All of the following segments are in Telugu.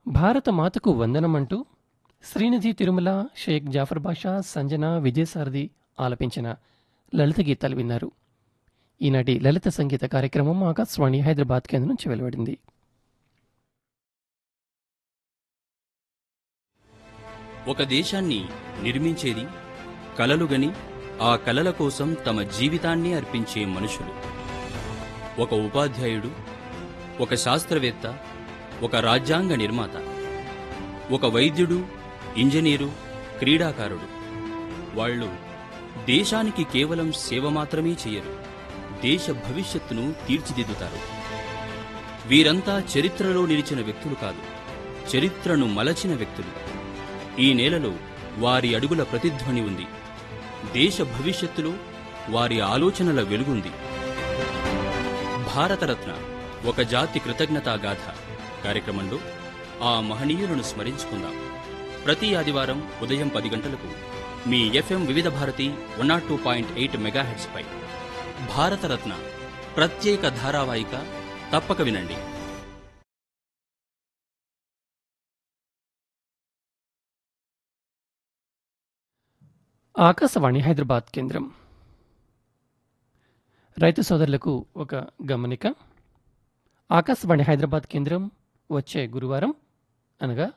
భారత మాతకు వందనమంటూ శ్రీనిధి తిరుమల షేక్ జాఫర్ బాషా సంజన విజయసారథి ఆలపించిన లలిత గీతాలు విన్నారు ఈనాటి లలిత సంగీత కార్యక్రమం ఆకాశవాణి హైదరాబాద్ కేంద్రం నుంచి వెలువడింది ఒక దేశాన్ని నిర్మించేది కలలుగని ఆ కలల కోసం తమ జీవితాన్ని అర్పించే మనుషులు ఒక ఉపాధ్యాయుడు ఒక శాస్త్రవేత్త ఒక రాజ్యాంగ నిర్మాత ఒక వైద్యుడు ఇంజనీరు క్రీడాకారుడు వాళ్ళు దేశానికి కేవలం సేవ మాత్రమే చేయరు దేశ భవిష్యత్తును తీర్చిదిద్దుతారు వీరంతా చరిత్రలో నిలిచిన వ్యక్తులు కాదు చరిత్రను మలచిన వ్యక్తులు ఈ నేలలో వారి అడుగుల ప్రతిధ్వని ఉంది దేశ భవిష్యత్తులో వారి ఆలోచనల వెలుగుంది భారతరత్న ఒక జాతి కృతజ్ఞతా గాథ కార్యక్రమంలో ఆ మహనీయులను స్మరించుకుందాం ప్రతి ఆదివారం ఉదయం పది గంటలకు మీ FM Vividh Bharati one naught two point eight megahertz పై భారతరత్న ప్రత్యేక ధారావాహిక తప్పక వినండి ఆకాశవాణి హైదరాబాద్ కేంద్రం రైతు సోదరులకు ఒక గమనిక ఆకాశవాణి హైదరాబాద్ కేంద్రం వచ్చే గురువారం అనగా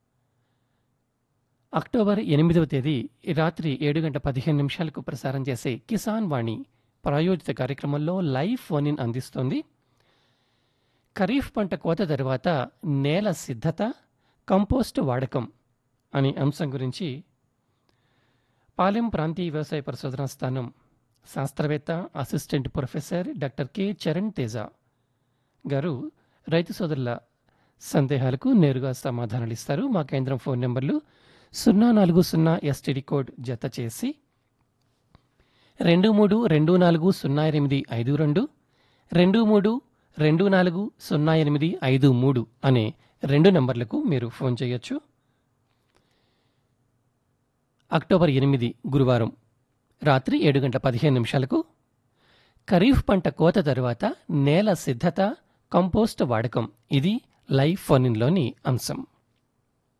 అక్టోబర్ ఎనిమిదవ తేదీ రాత్రి ఏడు గంట పదిహేను నిమిషాలకు ప్రసారం చేసే కిసాన్ వాణి ప్రాయోజిత కార్యక్రమంలో లైవ్ ఫోన్ ఇన్ అందిస్తోంది ఖరీఫ్ పంట కోత తర్వాత నేల సిద్ధత కంపోస్ట్ వాడకం అనే అంశం గురించి పాలెం ప్రాంతీయ వ్యవసాయ పరిశోధనా స్థానం శాస్త్రవేత్త assistant professor doctor K Charan Teja గారు రైతు సోదరుల సందేహాలకు నేరుగా సమాధానాలు ఇస్తారు మా కేంద్రం ఫోన్ నెంబర్లు సున్నా నాలుగు సున్నా ఎస్టీడీ కోడ్ జత చేసి రెండు మూడు రెండు నాలుగు సున్నా ఎనిమిది ఐదు రెండు రెండు మూడు రెండు నాలుగు సున్నా ఎనిమిది ఐదు మూడు అనే రెండు నంబర్లకు మీరు ఫోన్ చేయొచ్చు అక్టోబర్ ఎనిమిది గురువారం రాత్రి ఏడు గంట పదిహేను నిమిషాలకు ఖరీఫ్ పంట కోత తరువాత నేల సిద్ధత కంపోస్ట్ వాడకం ఇది లైవ్ ఫోన్ ఇన్లోని అంశం